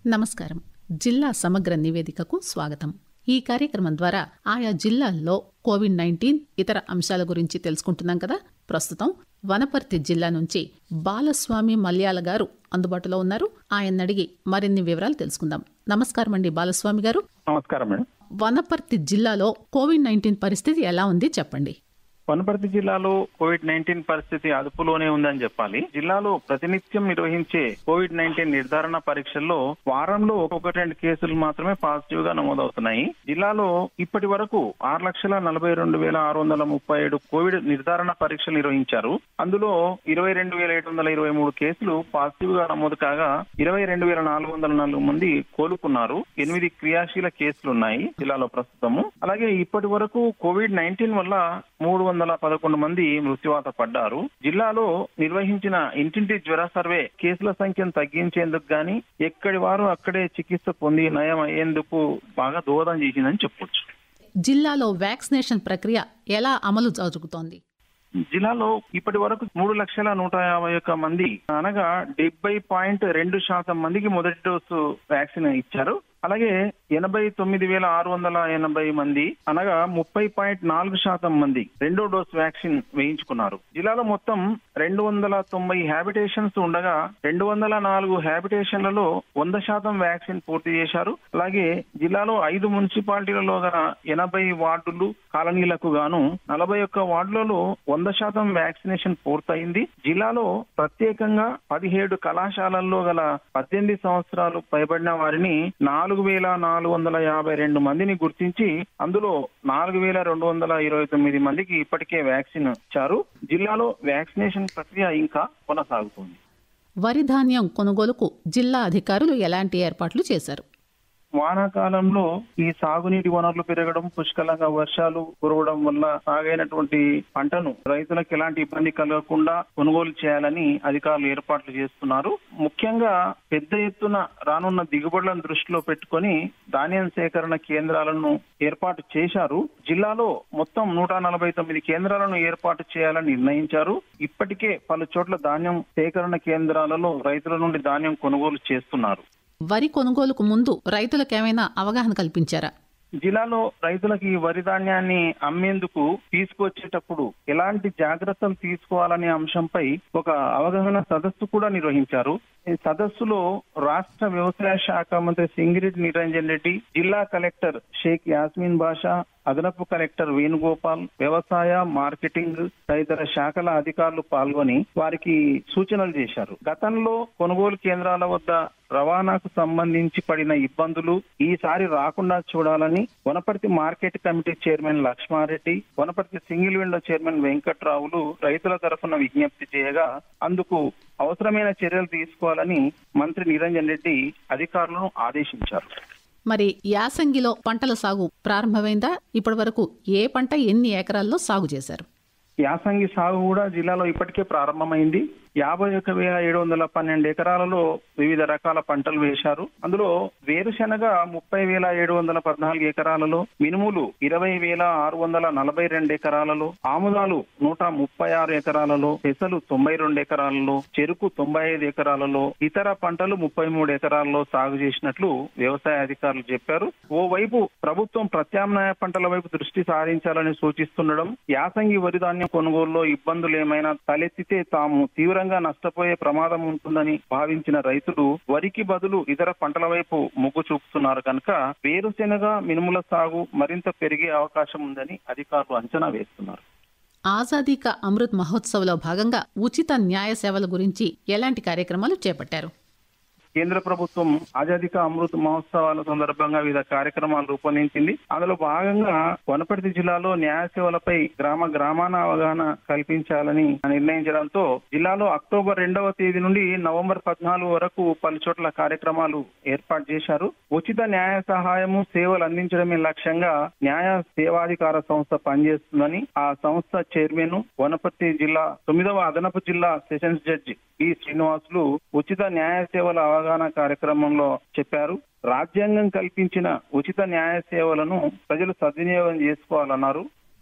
నమస్కారం జిల్లా సమగ్ర నివేదికకు స్వాగతం ఈ కార్యక్రమం ద్వారా ఆయా జిల్లాల్లో కోవిడ్ నైన్టీన్ ఇతర అంశాల గురించి తెలుసుకుంటున్నాం కదా ప్రస్తుతం వనపర్తి జిల్లా నుంచి బాలస్వామి మల్యాల గారు అందుబాటులో ఉన్నారు ఆయన అడిగి మరిన్ని వివరాలు తెలుసుకుందాం నమస్కారం అండి బాలస్వామి గారు నమస్కారం మేడం వనపర్తి జిల్లాలో కోవిడ్ నైన్టీన్ పరిస్థితి ఎలా ఉంది చెప్పండి వనపర్తి జిల్లాలో కోవిడ్ నైన్టీన్ పరిస్థితి అదుపులోనే ఉందని చెప్పాలి జిల్లాలో ప్రతినిత్యం నిర్వహించే కోవిడ్ నైన్టీన్ నిర్ధారణ పరీక్షల్లో వారంలో ఒక్కొక్కటి రెండు కేసులు మాత్రమే పాజిటివ్ గా నమోదవుతున్నాయి జిల్లాలో ఇప్పటి వరకు ఆరు లక్షల నలభై రెండు వేల ఆరు వందల ముప్పై ఏడు కోవిడ్ నిర్ధారణ పరీక్షలు నిర్వహించారు అందులో ఇరవై రెండు వేల ఏడు వందల ఇరవై మూడు కేసులు పాజిటివ్ గా నమోదు కాగా ఇరవై రెండు వేల నాలుగు వందల నాలుగు మంది కోలుకున్నారు ఎనిమిది క్రియాశీల కేసులు ఉన్నాయి జిల్లాలో ప్రస్తుతము అలాగే ఇప్పటి వరకు కోవిడ్ నైన్టీన్ వల్ల మూడు వందల పదకొండు మంది మృత్యువాత పడ్డారు జిల్లాలో నిర్వహించిన ఇంటింటి జ్వర సర్వే కేసుల సంఖ్యను తగ్గించేందుకు గాని ఎక్కడి వారు అక్కడే చికిత్స పొంది నయం అయ్యేందుకు బాగా దోహదం చేసిందని చెప్పొచ్చు జిల్లాలో వ్యాక్సినేషన్ ప్రక్రియ ఎలా అమలు జరుగుతోంది జిల్లాలో ఇప్పటి వరకు మూడు లక్షల నూట యాభై ఒక్క మంది అనగా డెబ్బై పాయింట్ రెండు శాతం మందికి మొదటి డోసు వ్యాక్సిన్ ఇచ్చారు అలాగే ఎనభై తొమ్మిది వేల ఆరు వందల ఎనభై మంది అనగా ముప్పై పాయింట్ నాలుగు శాతం మంది రెండో డోస్ వ్యాక్సిన్ వేయించుకున్నారు జిల్లాలో మొత్తం రెండు వందల తొంభై హ్యాబిటేషన్స్ ఉండగా రెండు వందల నాలుగు హ్యాబిటేషన్లలో వంద శాతం వ్యాక్సిన్ పూర్తి చేశారు అలాగే జిల్లాలో ఐదు మున్సిపాలిటీలలో గల ఎనభై వార్డులు కాలనీలకు గాను నలభై ఒక్క వార్డులలో వంద శాతం వ్యాక్సినేషన్ పూర్తయింది జిల్లాలో ప్రత్యేకంగా పదిహేడు కళాశాలల్లో గల పద్దెనిమిది సంవత్సరాలు పైబడిన వారిని నాలుగు వేల నాలుగు వందల యాభై రెండు మందిని గుర్తించి అందులో నాలుగు వేల రెండు వందల ఇరవై తొమ్మిది మందికి ఇప్పటికే వ్యాక్సిన్ ఇచ్చారు జిల్లాలో వ్యాక్సినేషన్ ప్రక్రియ ఇంకా కొనసాగుతుంది వరి ధాన్యం కొనుగోలుకు జిల్లా అధికారులు ఎలాంటి ఏర్పాట్లు చేశారు వానాకాలంలో ఈ సాగునీటి వనరులు పెరగడం పుష్కలంగా వర్షాలు కురవడం వల్ల సాగైనటువంటి పంటను రైతులకు ఎలాంటి ఇబ్బంది కలగకుండా కొనుగోలు చేయాలని అధికారులు ఏర్పాట్లు చేస్తున్నారు ముఖ్యంగా పెద్ద ఎత్తున రానున్న దిగుబడులను దృష్టిలో పెట్టుకొని ధాన్యం సేకరణ కేంద్రాలను ఏర్పాటు చేశారు జిల్లాలో మొత్తం నూట నలభై తొమ్మిది కేంద్రాలను ఏర్పాటు చేయాలని నిర్ణయించారు ఇప్పటికే పలు చోట్ల ధాన్యం సేకరణ కేంద్రాలలో రైతుల నుండి ధాన్యం కొనుగోలు చేస్తున్నారు వరి కొనుగోలుకు ముందు రైతులకేమైనా అవగాహన కల్పించారా జిల్లాలో రైతులకు ఈ వరి ధాన్యాన్ని అమ్మేందుకు తీసుకొచ్చేటప్పుడు ఎలాంటి జాగ్రత్తలు తీసుకోవాలనే అంశంపై ఒక అవగాహన సదస్సు కూడా నిర్వహించారు ఈ సదస్సులో రాష్ట్ర వ్యవసాయ శాఖ మంత్రి సింగిరెడ్డి నిరంజన్ రెడ్డి జిల్లా కలెక్టర్ షేక్ యాస్మిన్ బాషా అదనపు కలెక్టర్ వేణుగోపాల్ వ్యవసాయ మార్కెటింగ్ తదితర శాఖల అధికారులు పాల్గొని వారికి సూచనలు చేశారు గతంలో కొనుగోలు కేంద్రాల వద్ద రవాణాకు సంబంధించి పడిన ఇబ్బందులు ఈసారి రాకుండా చూడాలని Wanaparthy market committee chairman Laxma Reddy Wanaparthy single window chairman వెంకట్రావులు రైతుల తరఫున విజ్ఞప్తి చేయగా అందుకు అవసరమైన చర్యలు తీసుకోవాలని మంత్రి నిరంజన్ రెడ్డి అధికారులను ఆదేశించారు మరి యాసంగిలో పంటల సాగు ప్రారంభమైందా ఇప్పటి వరకు ఏ పంట ఎన్ని ఎకరాల్లో సాగు చేశారు యాసంగి సాగు కూడా జిల్లాలో ఇప్పటికే ప్రారంభమైంది యాభై ఒక వేల ఏడు వందల పన్నెండు ఎకరాలలో వివిధ రకాల పంటలు వేశారు అందులో వేరుశెనగ ముప్పై వేల ఏడు వందల పద్నాలుగు ఎకరాలలో మినుములు ఇరవై వేల ఆరు వందల నలభై రెండు ఎకరాలలో ఆముదాలు నూట ముప్పై ఆరు ఎకరాలలో పెసలు తొంభై రెండు ఎకరాలలో చెరుకు తొంభై ఐదు ఎకరాలలో ఇతర పంటలు ముప్పై మూడు ఎకరాలలో సాగు చేసినట్లు వ్యవసాయ అధికారులు చెప్పారు ఓవైపు ప్రభుత్వం ప్రత్యామ్నాయ పంటల వైపు దృష్టి సారించాలని సూచిస్తుండడం యాసంగి వరి ధాన్యం కొనుగోలులో ఇబ్బందులు ఏమైనా తలెత్తితే తాము తీవ్రంగా నష్టపోయే ప్రమాదం ఉంటుందని భావించిన రైతులు వరికి బదులు ఇతర పంటల వైపు మొగ్గు చూపుతున్నారు కనుక వేరుశెనగ మినుముల సాగు మరింత పెరిగే అవకాశం ఉందని అధికారులు అంచనా వేస్తున్నారు ఆజాదీ కా అమృత్ మహోత్సవ్లో భాగంగా ఉచిత న్యాయ సేవల గురించి ఎలాంటి కార్యక్రమాలు చేపట్టారు కేంద్ర ప్రభుత్వం ఆజాదీ కా అమృత్ మహోత్సవాల సందర్భంగా వివిధ కార్యక్రమాలు రూపొందించింది అందులో భాగంగా వనపర్తి జిల్లాలో న్యాయ సేవలపై గ్రామ గ్రామాన అవగాహన కల్పించాలని నిర్ణయించడంతో జిల్లాలో అక్టోబర్ రెండవ తేదీ నుండి నవంబర్ పద్నాలుగు వరకు పలు చోట్ల కార్యక్రమాలు ఏర్పాటు చేశారు ఉచిత న్యాయ సహాయము సేవలు అందించడమే లక్ష్యంగా న్యాయ సేవాధికార సంస్థ పనిచేస్తుందని ఆ సంస్థ చైర్మన్ వనపర్తి జిల్లా తొమ్మిదవ అదనపు జిల్లా సెషన్స్ జడ్జి బి శ్రీనివాసులు ఉచిత న్యాయ సేవల అవగాహన కార్యక్రమంలో చెప్పారు రాజ్యాంగం కల్పించిన ఉచిత న్యాయ సేవలను ప్రజలు సద్వినియోగం చేసుకోవాలన్నారు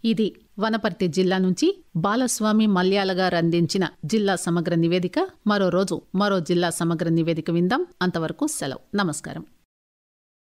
ఇది వనపర్తి జిల్లా నుంచి బాలస్వామి మల్యాల గారు అందించిన జిల్లా సమగ్ర నివేదిక మరో రోజు మరో జిల్లా సమగ్ర నివేదిక విందాం అంతవరకు సెలవు నమస్కారం